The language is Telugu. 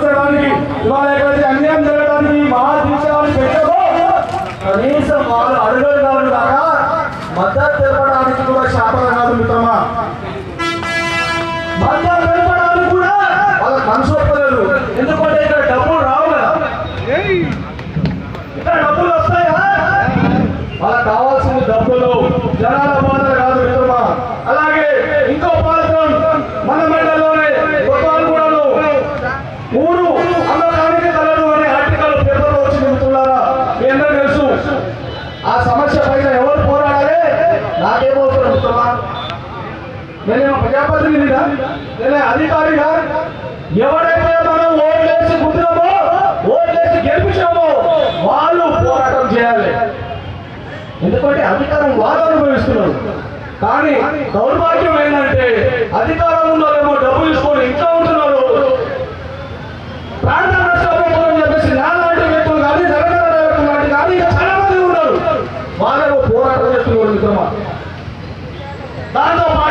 జరగడానికి ఇవాళ ఎక్కడైతే అన్యాయం జరగడానికి మహా దీక్షలు పెట్టదో కనీసం వాళ్ళు అడగలు కాదు కాక మద్దతు తెలపడానికి కూడా శాపన కాదు మిత్రమా మద్దతు తెలపడానికి కూడా వాళ్ళ మనసు ఒప్పలేదు ఎందుకంటే ఇక్కడ డబ్బులు రావు కదా ఇక్కడ డబ్బులు వస్తాయా వాళ్ళకి కావాల్సింది డబ్బులు జనాల బాధలు కాదు మిత్రమా అలాగే ఇంకో పాత్రం మన మండలంలోనే కొత్తగూడలో ఊరు అమ్మకానికి కలరు అనే ఆర్టికల్ పేపర్లో వచ్చింది మిత్రులారా మీ అందరూ తెలుసు ఆ సమస్య పైన ఎవరు పోరాడాలి నాకేమవుతున్నారు మిత్రమా నేనేమో ప్రజాప్రతినిధిగా నేనే అధికారిగా ఎవరైతే మనం ఓట్లేసి గుద్దినామో ఓట్లేసి గెలిపించామో వాళ్ళు పోరాటం చేయాలి ఎందుకంటే అధికారం వాళ్ళు అనుభవిస్తున్నారు కానీ దౌర్భాగ్యం ఏంటంటే అధికారం ఉన్నోళ్ళేమో డబ్బు తీసుకొని ఇంట్లో ఉంటున్నారు ప్రాంత నష్టపోతుందని చెప్పేసి నాలాంటి వ్యక్తులు కానీ జగన్ వ్యక్తులు లాంటి కానీ ఇంకా చాలా మంది ఉన్నారు వాళ్ళేమో పోరాటం చేస్తున్నారు మిత్రమా దాంతో పాటు